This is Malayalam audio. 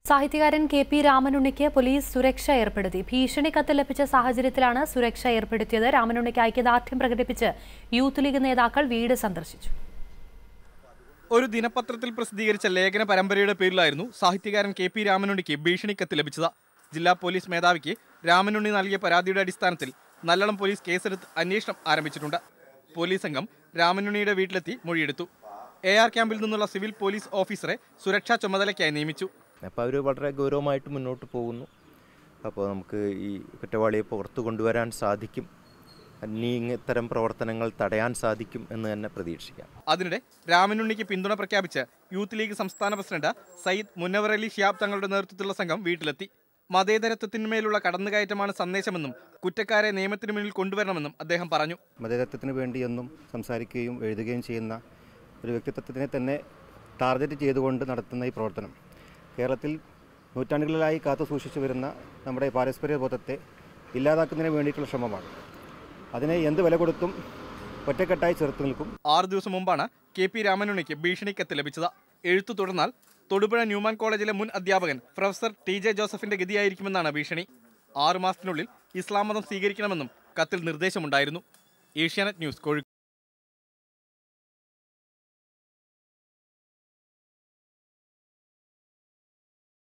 സാഹിത്യകാരൻ കെ പി രാമനുണ്ണിക്ക് പോലീസ് സുരക്ഷ ഏർപ്പെടുത്തി ഭീഷണി കത്ത് ലഭിച്ച സാഹചര്യത്തിലാണ് സുരക്ഷ ഏർപ്പെടുത്തിയത് രാമനുണ്ണിക്ക് ഐക്യദാർഢ്യം പ്രകടിപ്പിച്ച് യൂത്ത് ലീഗ് നേതാക്കൾ വീട് സന്ദർശിച്ചു ഒരു ദിനപത്രത്തിൽ പ്രസിദ്ധീകരിച്ച ലേഖന പരമ്പരയുടെ പേരിലായിരുന്നു സാഹിത്യകാരൻ കെ പി രാമനുണ്ണിക്ക് ഭീഷണിക്കത്ത് ലഭിച്ചത് ജില്ലാ പോലീസ് മേധാവിക്ക് രാമനുണ്ണി നൽകിയ പരാതിയുടെ അടിസ്ഥാനത്തിൽ നല്ലളം പോലീസ് കേസെടുത്ത് അന്വേഷണം ആരംഭിച്ചിട്ടുണ്ട് പോലീസ് സംഘം രാമനുണ്ണിയുടെ വീട്ടിലെത്തി മൊഴിയെടുത്തു എ ആർ ക്യാമ്പിൽ നിന്നുള്ള സിവിൽ പോലീസ് ഓഫീസറെ സുരക്ഷാ ചുമതലയ്ക്കായി നിയമിച്ചു അപ്പോൾ അവർ വളരെ ഗൗരവമായിട്ട് മുന്നോട്ട് പോകുന്നു അപ്പോൾ നമുക്ക് ഈ കുറ്റവാളിയെ പുറത്തു കൊണ്ടുവരാൻ സാധിക്കും ഇനി ഇത്തരം പ്രവർത്തനങ്ങൾ തടയാൻ സാധിക്കും എന്ന് തന്നെ പ്രതീക്ഷിക്കാം അതിനിടെ രാമനുണ്ണിക്ക് പിന്തുണ പ്രഖ്യാപിച്ച് യൂത്ത് ലീഗ് സംസ്ഥാന പ്രസിഡന്റ് സയ്യിദ് മുന്നവർ അലി ഷിയാബ് തങ്ങളുടെ നേതൃത്വത്തിലുള്ള സംഘം വീട്ടിലെത്തി മതേതരത്വത്തിന്മേലുള്ള കടന്നുകയറ്റമാണ് സന്ദേശമെന്നും കുറ്റക്കാരെ നിയമത്തിന് മുന്നിൽ കൊണ്ടുവരണമെന്നും അദ്ദേഹം പറഞ്ഞു മതേതത്വത്തിന് വേണ്ടിയൊന്നും സംസാരിക്കുകയും എഴുതുകയും ചെയ്യുന്ന ഒരു വ്യക്തിത്വത്തിനെ തന്നെ ടാർഗറ്റ് ചെയ്തുകൊണ്ട് നടത്തുന്ന ഈ പ്രവർത്തനം കേരളത്തിൽ നൂറ്റാണ്ടുകളിലായി കാത്തു സൂക്ഷിച്ചു വരുന്ന നമ്മുടെ പാരസ്പര്യ ബോധത്തെ ഇല്ലാതാക്കുന്നതിന് വേണ്ടിയിട്ടുള്ള ശ്രമമാണ് അതിനെ എന്ത് വില കൊടുത്തും ഒറ്റക്കെട്ടായി ചെറുത്തു നിൽക്കും ആറ് ദിവസം മുമ്പാണ് കെ പി രാമനുണ്ണിക്ക് ഭീഷണിക്കത്ത് ലഭിച്ചത് എഴുത്തു തുടർന്നാൽ തൊടുപുഴ ന്യൂമാൻ കോളേജിലെ മുൻ അധ്യാപകൻ പ്രൊഫസർ ടി ജെ ജോസഫിന്റെ ഗതിയായിരിക്കുമെന്നാണ് ഭീഷണി ആറു മാസത്തിനുള്ളിൽ ഇസ്ലാം മതം സ്വീകരിക്കണമെന്നും കത്തിൽ നിർദ്ദേശമുണ്ടായിരുന്നു ഏഷ്യാനെറ്റ് ന്യൂസ് കോഴിക്കോട്